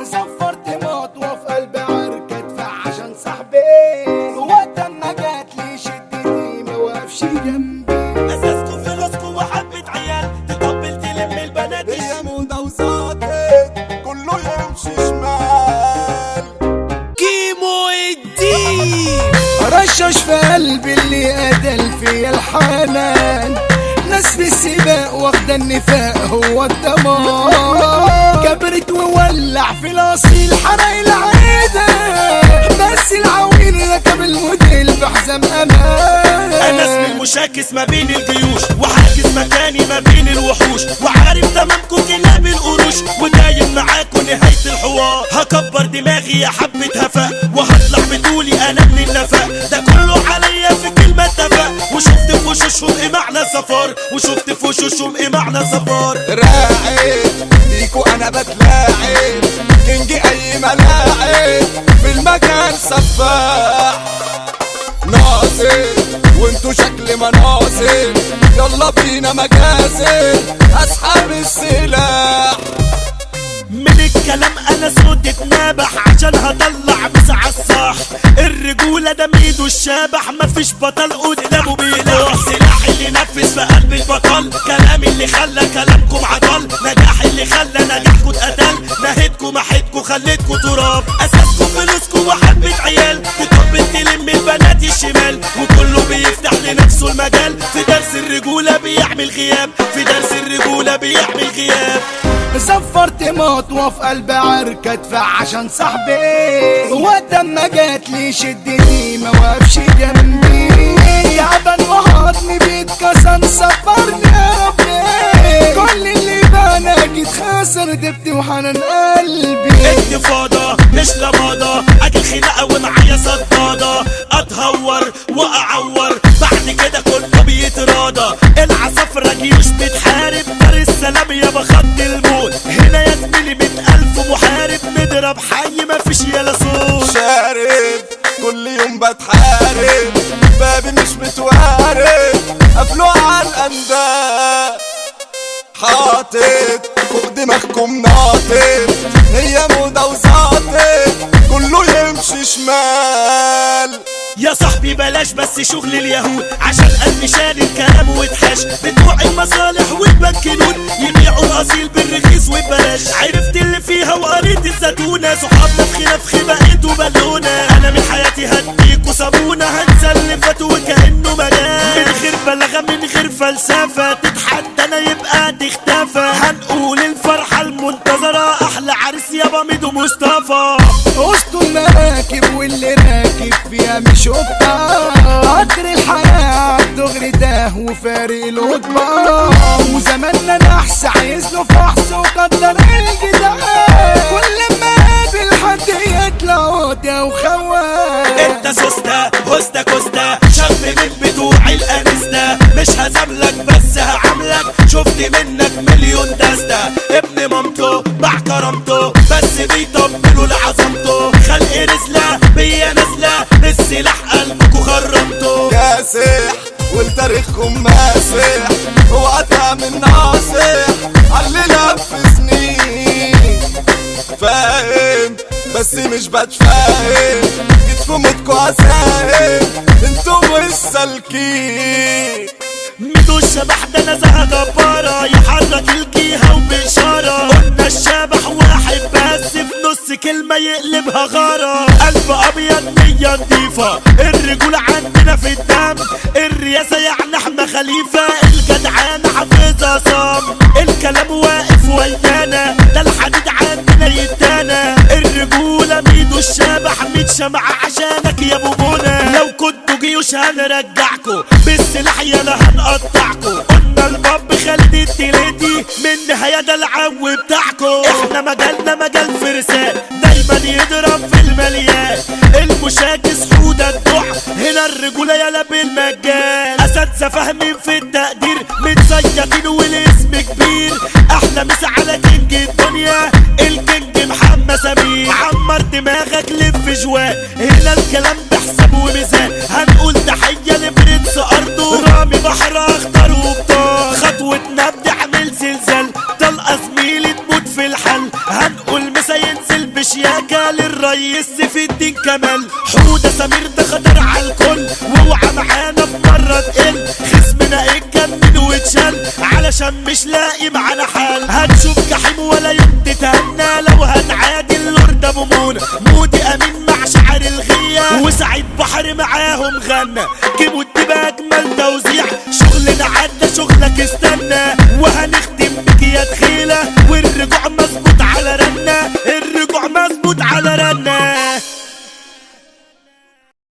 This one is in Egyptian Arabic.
صفرت مطوة في قلب عركة ادفع عشان صاحبي وقت ما جات لي شدتي ما وقفش جنبي اساسكم فلوسكم وحبة عيال تطبل تلم البنات هي موضة وساطت كله يمشي شمال كيمو الدين رشش في قلبي اللي قتل في الحنان ناس في السباق واخدة النفاق هو الدمار كبرت وولع في الاصيل حرق العيدة بس العويل ركب الموديل بحزام امان انا اسمي المشاكس ما بين الجيوش وحاجز مكاني ما بين الوحوش وعارف تمامكم كلاب القروش ودايم معاكم نهاية الحوار هكبر دماغي يا حبة هفاء وهطلع بطولي انا من النفاق ده كله عليا في كلمة اتفاق وشفت في وشوشهم ايه معنى سفر وشفت في وشوشهم ايه معنى سفر راعد بيكو انا بتلاعب كينج اي ملاعب في المكان سفاح ناصر وانتو شكل مناصر يلا بينا مجازر اصحاب السلاح من الكلام انا صوتي اتنابح عشان هطلع مسع الصح الرجولة ده ميدو الشابح مفيش بطل قدامه بيلاح سلاح اللي نفذ في قلب البطل كلام اللي خلى كلامكم عطل نجاح اللي خلى نجاحكم اتقتل نهيتكم محيتكم خليتكم تراب اساسكم فلوسكم وحبة عيال تطبل تلم البنات الشمال وكله بيفتح لنفسه المجال في درس الرجولة بيعمل غياب في درس الرجولة بيعمل غياب صفرت مطوة في قلب عركة ادفع عشان صاحبي وقت ما جات لي شدتي ما وقفش جنبي تعبان وهضمي بيتكسر صبرني يا ربي كل اللي بان اكيد خسر دبتي وحنان قلبي انتفاضة مش لماضة اجي خناقة ومعايا صدادة اتهور واعور بعد كده كله بيتراضى العصافرة جيوش بتحارب دار السلام يا بخط الموت هنا يا زميلي مية الف محارب نضرب حي مفيش يلا صوت شارب كل يوم بتحارب بابي مش متوارب قفلوا على الانداد حاطط فوق دماغكم ناطط هي موضة وساطط كله يمشي شمال يا صاحبي بلاش بس شغل اليهود عشان قلبي شال الكلام واتحاش بتوع المصالح والبنكنون يبيعوا الاصيل بالرخيص وببلاش عرفت اللي فيها وقريت الزتونه صحابنا في خلاف خيبه انتوا بالونه انا من حياتي هديكوا صابونه هنسى اللي فات وكانه مجال من غير بلاغه من غير فلسفه تتحدى انا يبقى تختفى هنقول الفرحه المنتظره احلى عريس يابا ميدو مصطفى وسط المراكب واللي راكب فيها مش قطة قدر الحياة عالدغري ده وفارق القطبة وزماننا نحس عايز له فحص وقدر الجدال كل ما قابل حد يطلع عودة وخوان انت سوستا هوستا كوستا شاب من بتوع الانستا مش هزملك بس هعملك شفت منك مليون دستا ابن مامته باع كرامته بس بيطبلوا لعظمته خلق رزلة بيا نازلة بالسلاح قلبكوا خرمته كاسح والتاريخكم ماسح اوعى تعمل ناصح علي نفذني فاهم بس مش بتفاهم جيت في موتكوا عساهم انتوا مش سالكين ميدو الشبح ده نزهة جبارة يحرك الجيهة وبإشارة قلنا الشبح واحد بس في نص كلمة يقلبها غارة قلب أبيض نية نضيفة الرجولة عندنا في الدم الرياسة يعني احنا خليفة الجدعانة حافظها صم الكلام واقف ويانا ده الحديد عندنا يدانا الرجولة ميدو الشبح ميت شمعة عشانك يا ابو منى لو كنتوا جيوش هنرجعكوا بالسلاح يلا هنقطعكوا قلنا الباب خالد التلاتي من نهاية ده العو بتاعكوا احنا مجالنا مجال فرسان دايما يضرب في المليان المشاكس حودة الدع هنا الرجولة يلا بالمجان اساتذة فاهمين في التقدير متسيطين والاسم كبير احلى مسا على كينج الدنيا الكينج محمد سمير عمر دماغك لف جوان هنا الكلام بحساب وميزان هنقول تحية لبرنس ارضه رامي بحر اخضر وبطار خطوة نبض عامل زلزال طلقة زميلي تموت في الحل هنقول مسا ينزل زي السيف الدين كمال حودة سمير ده خطر على الكل واوعى معانا في مرة تقل خصمنا اتجنن واتشل علشان مش لاقي معانا حل هتشوف جحيم ولا يوم تتهنى لو هتعادي اللورد ابو منى مودي امين مع شعر الغية وسعيد بحر معاهم غنى جيبوا الدبا اجمل توزيع شغلنا عدى شغلك استنى وهنختم بك يا تخيلة والرجوع مظبوط على رنة الرجوع مظبوط على رنة